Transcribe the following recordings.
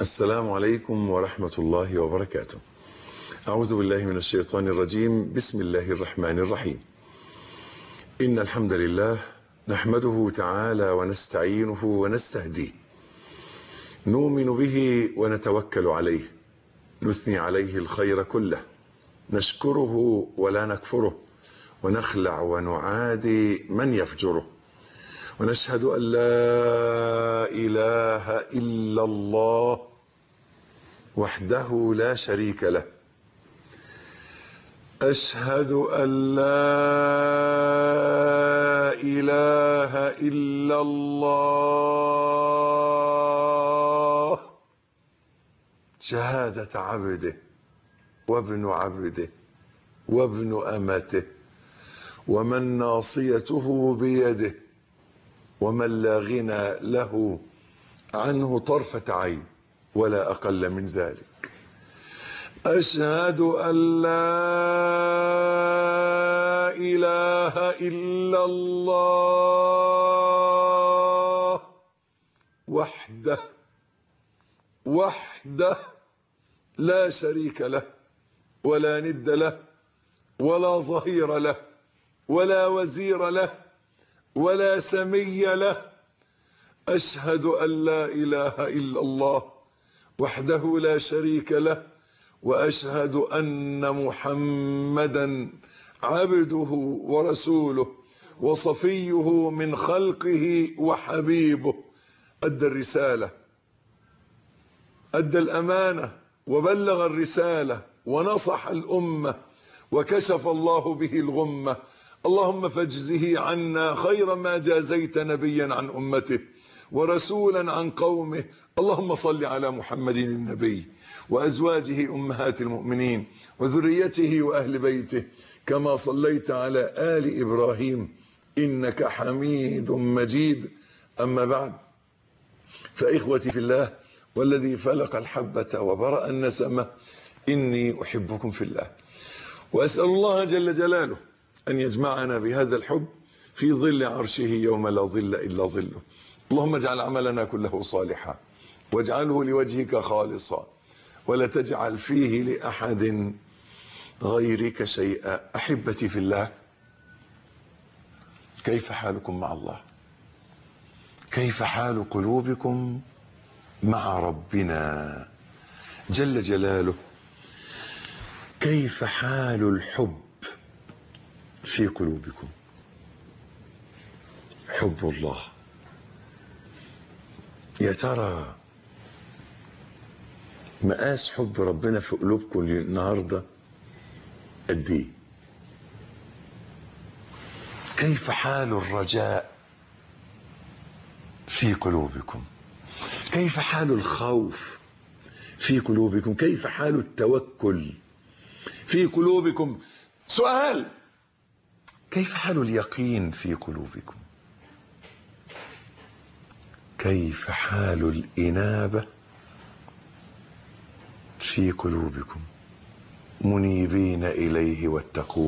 السلام عليكم ورحمة الله وبركاته أعوذ بالله من الشيطان الرجيم بسم الله الرحمن الرحيم إن الحمد لله نحمده تعالى ونستعينه ونستهديه نؤمن به ونتوكل عليه نثني عليه الخير كله نشكره ولا نكفره ونخلع ونعادي من يفجره ونشهد أن لا إله إلا الله وحده لا شريك له أشهد أن لا إله إلا الله شهادة عبده وابن عبده وابن أمته ومن ناصيته بيده ومن لا غنى له عنه طرفة عين ولا أقل من ذلك أشهد أن لا إله إلا الله وحده وحده لا شريك له ولا ند له ولا ظهير له ولا وزير له ولا سمي له أشهد أن لا إله إلا الله وحده لا شريك له وأشهد أن محمدا عبده ورسوله وصفيه من خلقه وحبيبه أدى الرسالة أدى الأمانة وبلغ الرسالة ونصح الأمة وكشف الله به الغمة اللهم فاجزه عنا خير ما جازيت نبيا عن أمته ورسولا عن قومه اللهم صل على محمد النبي وأزواجه أمهات المؤمنين وذريته وأهل بيته كما صليت على آل إبراهيم إنك حميد مجيد أما بعد فإخوتي في الله والذي فلق الحبة وبرأ النسمة إني أحبكم في الله وأسأل الله جل جلاله أن يجمعنا بهذا الحب في ظل عرشه يوم لا ظل إلا ظله اللهم اجعل عملنا كله صالحا واجعله لوجهك خالصا ولا تجعل فيه لأحد غيرك شيئا أحبتي في الله كيف حالكم مع الله كيف حال قلوبكم مع ربنا جل جلاله كيف حال الحب في قلوبكم حب الله يا ترى مقاس حب ربنا في قلوبكم النهارده قد ايه كيف حال الرجاء في قلوبكم كيف حال الخوف في قلوبكم كيف حال التوكل في قلوبكم سؤال كيف حال اليقين في قلوبكم كيف حال الإنابة في قلوبكم منيبين إليه واتقوه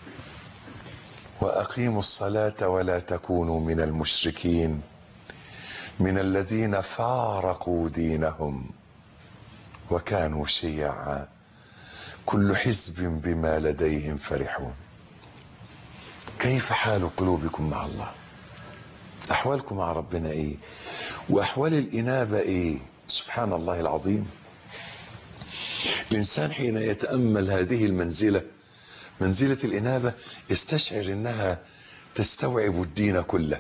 وأقيموا الصلاة ولا تكونوا من المشركين من الذين فارقوا دينهم وكانوا شيعا كل حزب بما لديهم فرحون كيف حال قلوبكم مع الله أحوالكم مع ربنا إيه وأحوال الإنابة إيه سبحان الله العظيم الإنسان حين يتأمل هذه المنزلة منزلة الإنابة يستشعر أنها تستوعب الدين كله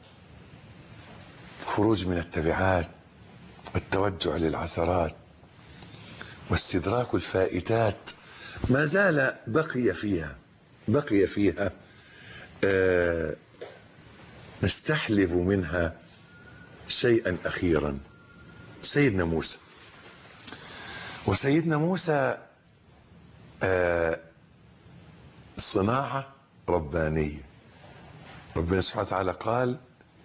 خروج من التبعات والتوجع للعثرات واستدراك الفائتات ما زال بقي فيها بقي فيها آه نستحلب منها شيئا أخيرا سيدنا موسى وسيدنا موسى آه صناعة ربانية ربنا سبحانه وتعالى قال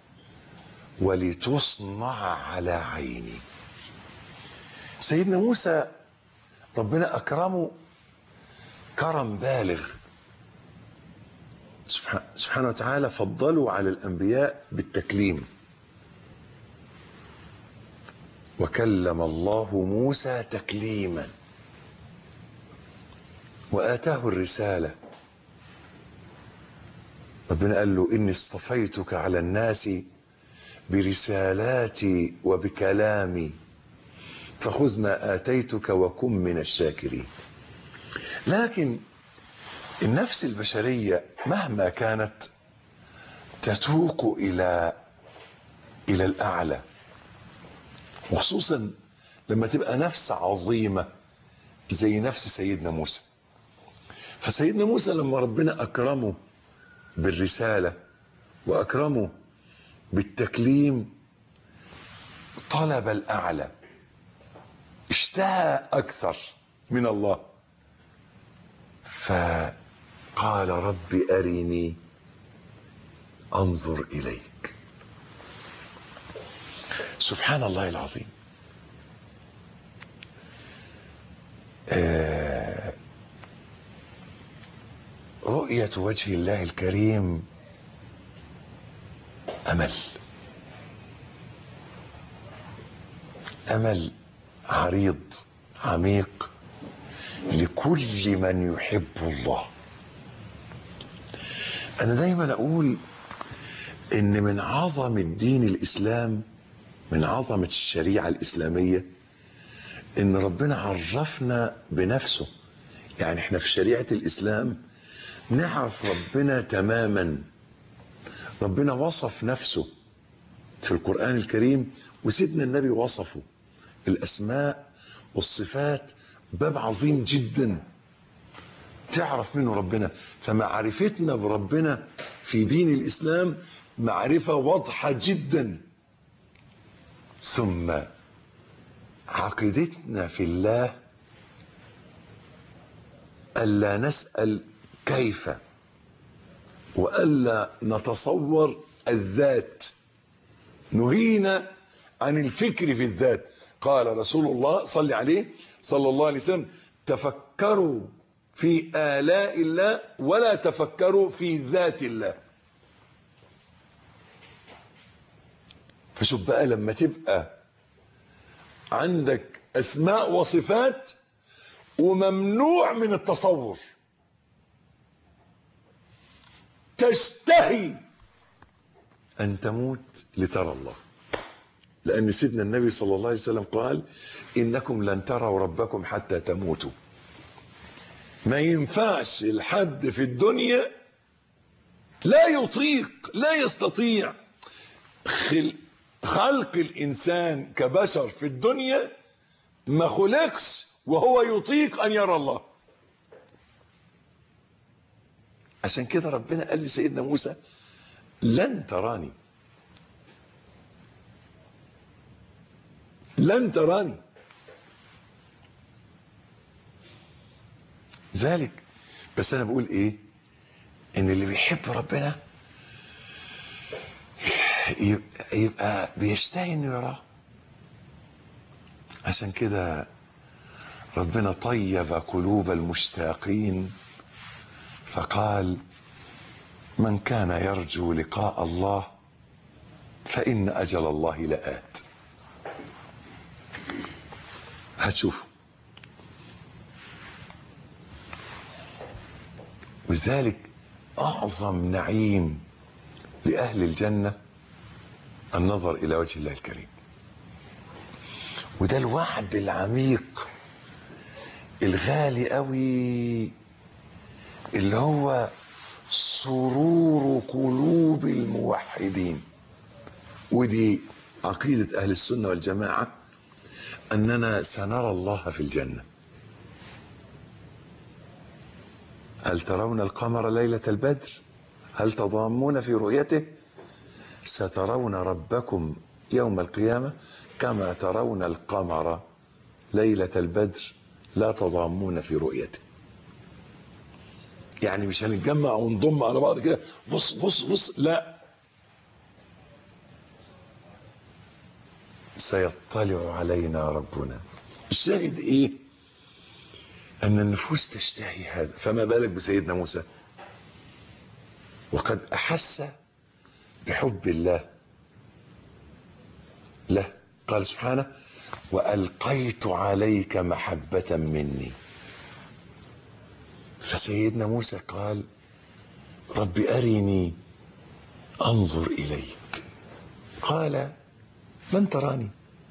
ولتصنع على عيني سيدنا موسى ربنا أكرمه كرم بالغ سبحانه وتعالى فضلوا على الأنبياء بالتكليم وكلم الله موسى تكليما وآتاه الرسالة ربنا قال له إني اصطفيتك على الناس برسالاتي وبكلامي فخذ ما آتيتك وكن من الشاكرين لكن النفس البشرية مهما كانت تتوق إلى إلى الأعلى وخصوصا لما تبقى نفس عظيمة زي نفس سيدنا موسى فسيدنا موسى لما ربنا أكرمه بالرسالة وأكرمه بالتكليم طلب الأعلى اشتهى أكثر من الله فقال رب أرني أنظر إليك سبحان الله العظيم آه رؤية وجه الله الكريم أمل أمل عريض عميق لكل من يحب الله أنا دايما أقول إن من عظمة دين الإسلام من عظمة الشريعة الإسلامية إن ربنا عرفنا بنفسه يعني إحنا في شريعة الإسلام نعرف ربنا تماما ربنا وصف نفسه في القرآن الكريم وسيدنا النبي وصفه الأسماء والصفات باب عظيم جدا تعرف منه ربنا فمعرفتنا بربنا في دين الإسلام معرفة واضحة جدا ثم عقيدتنا في الله ألا نسأل كيف وألا نتصور الذات نهينا عن الفكر في الذات قال رسول الله صلى عليه صلى الله عليه وسلم تفكروا في آلاء الله ولا تفكروا في ذات الله فشوف بقى لما تبقى عندك أسماء وصفات وممنوع من التصور تشتهي أن تموت لترى الله لأن سيدنا النبي صلى الله عليه وسلم قال إنكم لن تروا ربكم حتى تموتوا ما ينفعش الحد في الدنيا لا يطيق لا يستطيع خلق الإنسان كبشر في الدنيا ما خلقش وهو يطيق أن يرى الله عشان كده ربنا قال لسيدنا موسى لن تراني لن تراني ذلك بس انا بقول ايه ان اللي بيحب ربنا يبقى, يبقى بيشتهي انه يراه عشان كده ربنا طيب قلوب المشتاقين فقال من كان يرجو لقاء الله فإن أجل الله لآت هتشوفوا ولذلك أعظم نعيم لأهل الجنة النظر إلى وجه الله الكريم وده الوعد العميق الغالي قوي اللي هو سرور قلوب الموحدين ودي عقيدة أهل السنة والجماعة أننا سنرى الله في الجنة هل ترون القمر ليلة البدر هل تضامون في رؤيته سترون ربكم يوم القيامة كما ترون القمر ليلة البدر لا تضامون في رؤيته يعني مش هنتجمع ونضم على بعض كده بص بص بص لا سيطلع علينا ربنا الشاهد ايه ان النفوس تشتهي هذا فما بالك بسيدنا موسى وقد احس بحب الله له قال سبحانه وألقيت عليك محبة مني فسيدنا موسى قال رب أرني أنظر إليك قال من تراني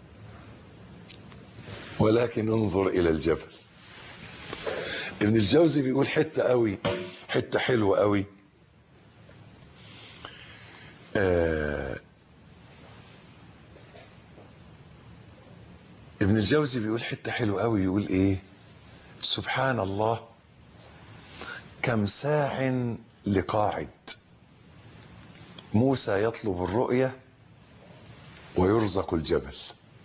ولكن انظر إلى الجبل ابن الجوزي بيقول حتة قوي حتة حلوة قوي آه ابن الجوزي بيقول حتة حلوة قوي يقول ايه سبحان الله كم ساع لقاعد موسى يطلب الرؤية ويرزق الجبل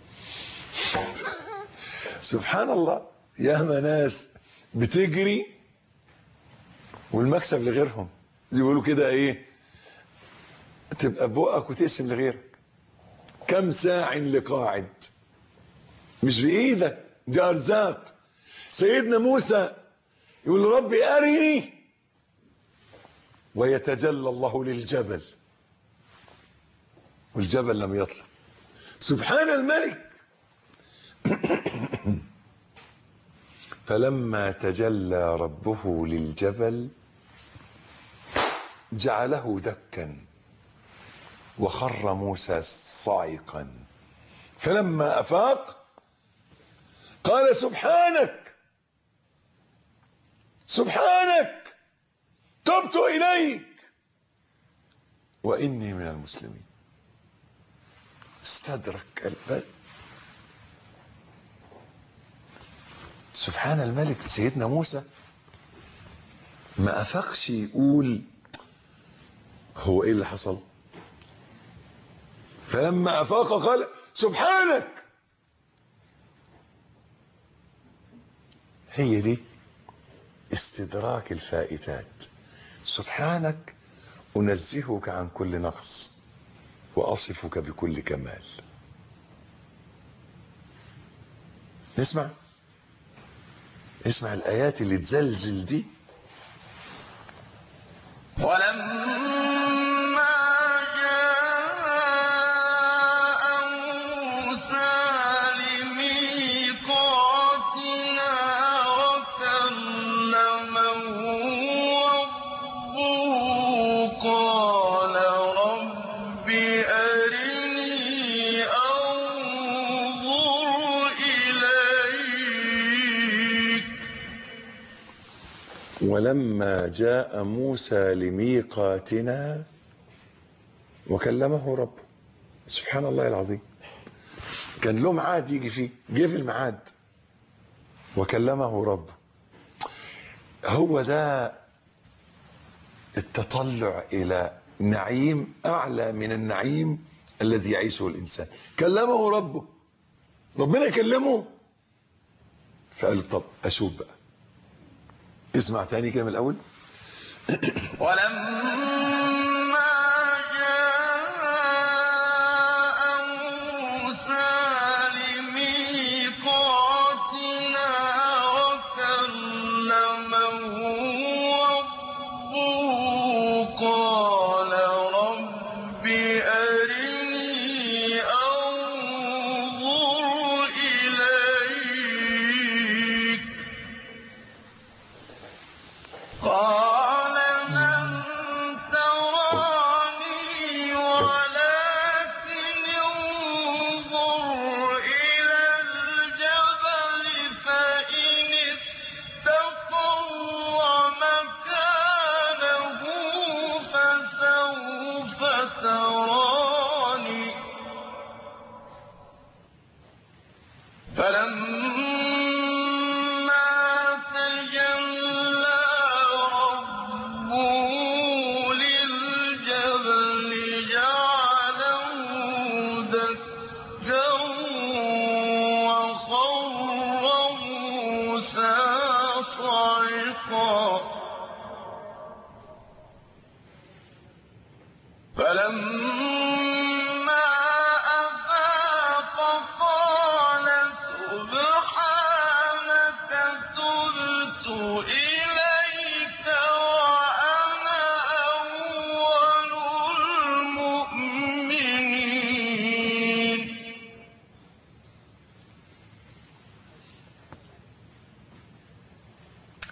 سبحان الله ياما ناس بتجري والمكسب لغيرهم زي بيقولوا كده ايه تبقى بقك وتقسم لغيرك كم ساع لقاعد مش بايدك دي ارزاق سيدنا موسى يقول ربي ارني ويتجلى الله للجبل والجبل لم يطلع سبحان الملك فلما تجلى ربه للجبل جعله دكا وخر موسى صاعقا فلما افاق قال سبحانك سبحانك تبت اليك واني من المسلمين استدرك البلد سبحان الملك سيدنا موسى ما افقش يقول هو ايه اللي حصل فلما افاق قال سبحانك هي دي استدراك الفائتات سبحانك انزهك عن كل نقص واصفك بكل كمال نسمع اسمع الآيات اللي تزلزل دي ولما جاء موسى لميقاتنا وكلمه ربه قال رب أرني أنظر إليك ولما جاء موسى لميقاتنا وكلمه ربه سبحان الله العظيم كان له ميعاد يجي فيه جه في الميعاد وكلمه ربه هو ده التطلع الى نعيم اعلى من النعيم الذي يعيشه الانسان كلمه ربه ربنا كلمه فقال طب اشوف بقى اسمع تاني كده من الاول ولما جاء موسى لميقاتنا وكلمه ربه قال رب أرني أنظر إليك قال من تراني ولكن انظر إلى الجبل فإن استقر مكانه فسوف تراني فلما تجلى ربه للجبل جعله دكا وخر موسى صعقا فلما أفاق قال سبحانك تبت إليك وأنا أول المؤمنين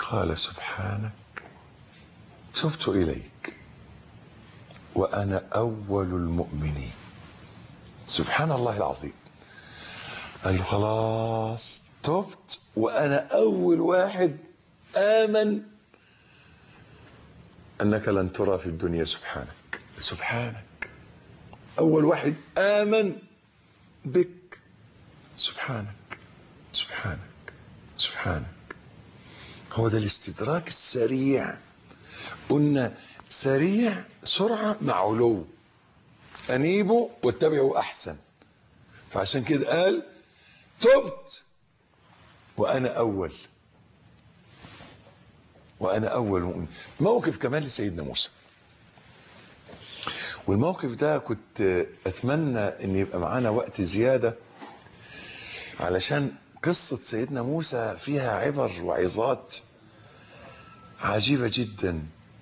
قال سبحانك تبت إليك وأنا أول المؤمنين سبحان الله العظيم قال له خلاص تبت وأنا أول واحد آمن أنك لن ترى في الدنيا سبحانك سبحانك أول واحد آمن بك سبحانك سبحانك سبحانك هو ده الاستدراك السريع قلنا سريع سرعة مع علو أنيبوا واتبعوا أحسن فعشان كده قال تبت وأنا أول وأنا أول مؤمن موقف كمان لسيدنا موسى والموقف ده كنت أتمنى أن يبقى معانا وقت زيادة علشان قصة سيدنا موسى فيها عبر وعظات عجيبة جدا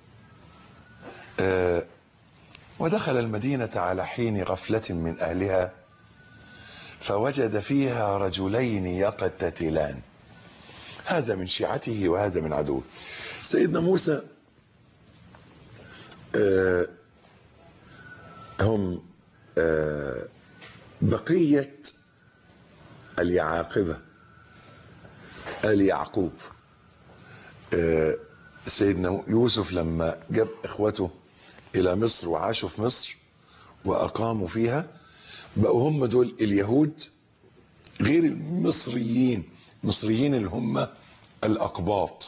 آه ودخل المدينة على حين غفلة من أهلها فوجد فيها رجلين يقتتلان هذا من شيعته وهذا من عدوه سيدنا موسى آه هم آه بقية اليعاقبة اليعقوب آه سيدنا يوسف لما جاب اخوته الى مصر وعاشوا في مصر واقاموا فيها بقوا هم دول اليهود غير المصريين المصريين اللي هم الاقباط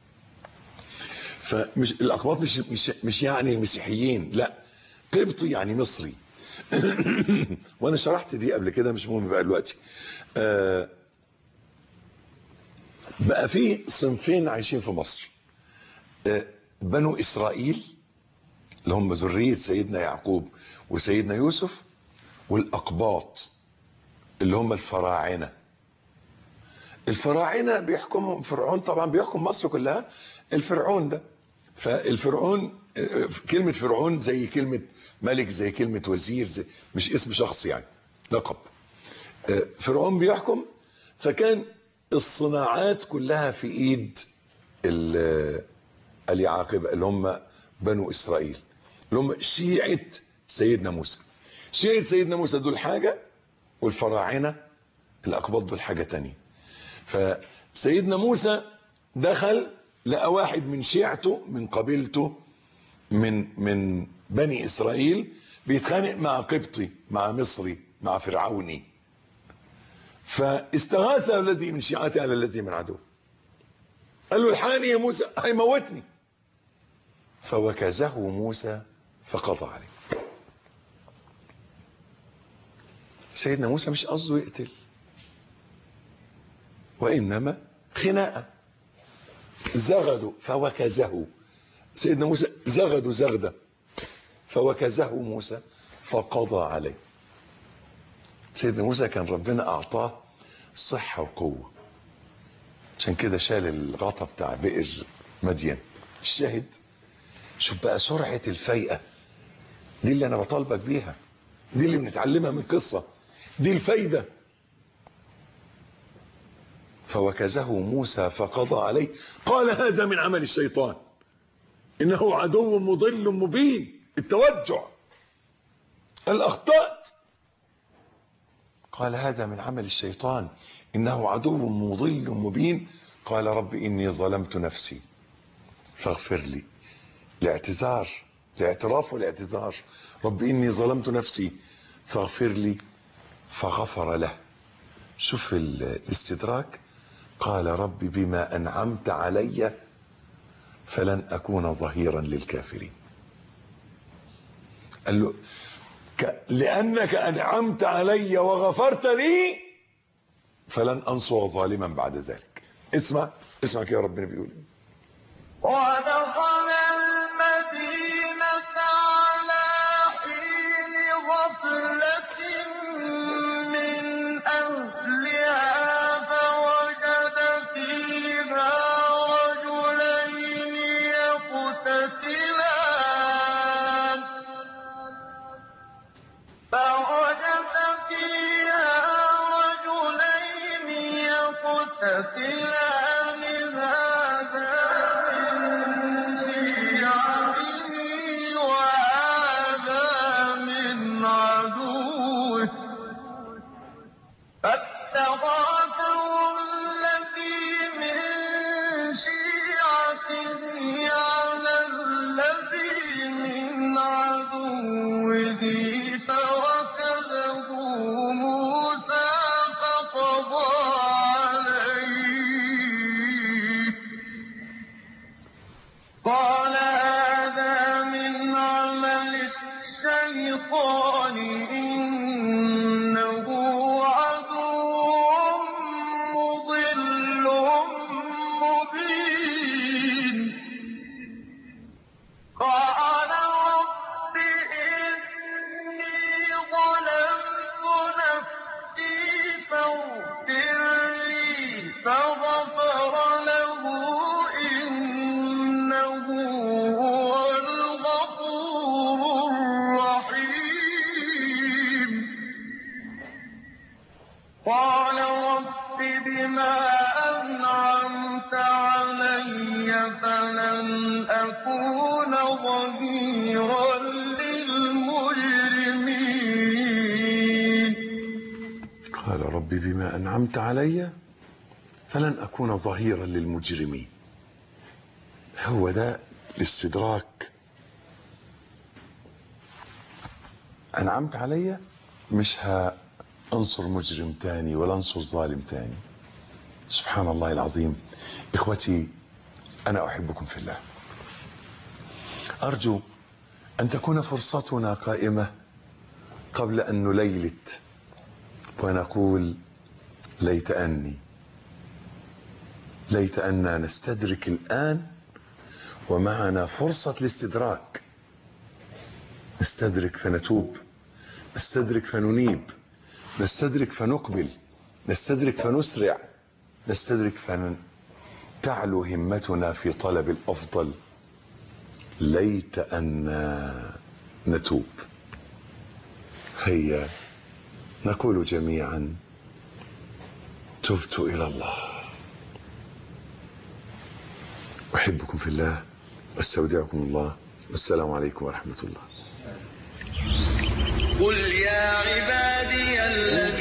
فمش الاقباط مش مش مش يعني المسيحيين لا قبطي يعني مصري وانا شرحت دي قبل كده مش مهم بقى دلوقتي آه بقى في صنفين عايشين في مصر آه بنو اسرائيل اللي هم ذريه سيدنا يعقوب وسيدنا يوسف والاقباط اللي هم الفراعنه الفراعنه بيحكمهم فرعون طبعا بيحكم مصر كلها الفرعون ده فالفرعون كلمة فرعون زي كلمة ملك زي كلمة وزير زي مش اسم شخص يعني لقب فرعون بيحكم فكان الصناعات كلها في ايد اليعاقبة اللي هم بنو اسرائيل اللي هم شيعة سيدنا موسى شيعة سيدنا موسى دول حاجة والفراعنة الاقباط دول حاجة تانية فسيدنا موسى دخل لقى واحد من شيعته من قبيلته من من بني اسرائيل بيتخانق مع قبطي مع مصري مع فرعوني فاستغاث الذي من شيعته على الذي من عدو قال له الحقني يا موسى هيموتني فوكزه موسى فقضى عليه سيدنا موسى مش قصده يقتل وانما خناقه زغدوا فوكزه سيدنا موسى زغدوا زغدة فوكزه موسى فقضى عليه سيدنا موسى كان ربنا أعطاه صحة وقوة عشان كده شال الغطا بتاع بئر مدين الشاهد شوف بقى سرعة الفيئة دي اللي أنا بطالبك بيها دي اللي بنتعلمها من قصة دي الفايدة فوكزه موسى فقضى عليه قال هذا من عمل الشيطان انه عدو مضل مبين التوجع الاخطاء قال هذا من عمل الشيطان انه عدو مضل مبين قال رب اني ظلمت نفسي فاغفر لي الاعتذار الاعتراف والاعتذار رب اني ظلمت نفسي فاغفر لي فغفر له شوف الاستدراك قال رب بما انعمت علي فلن اكون ظهيرا للكافرين قال له ك... لانك انعمت علي وغفرت لي فلن انصر ظالما بعد ذلك اسمع اسمع كده ربنا بيقول ودخل المدينة على حين غفلة من أهلها فوجد فيها رجلين يقتتلان فوجد فيها رجلين يقتتلان هذا رب بما أنعمت علي فلن أكون ظهيرا للمجرمين هو ده الاستدراك أنعمت علي مش هأنصر مجرم تاني ولا أنصر ظالم تاني سبحان الله العظيم إخوتي أنا أحبكم في الله أرجو أن تكون فرصتنا قائمة قبل أن نليلت ونقول ليت أني ليت أننا نستدرك الآن ومعنا فرصة الاستدراك نستدرك فنتوب نستدرك فننيب نستدرك فنقبل نستدرك فنسرع نستدرك فتعلو همتنا في طلب الأفضل ليت أن نتوب هيا نقول جميعا تبت إلى الله أحبكم في الله واستودعكم الله والسلام عليكم ورحمة الله قل يا عبادي الذين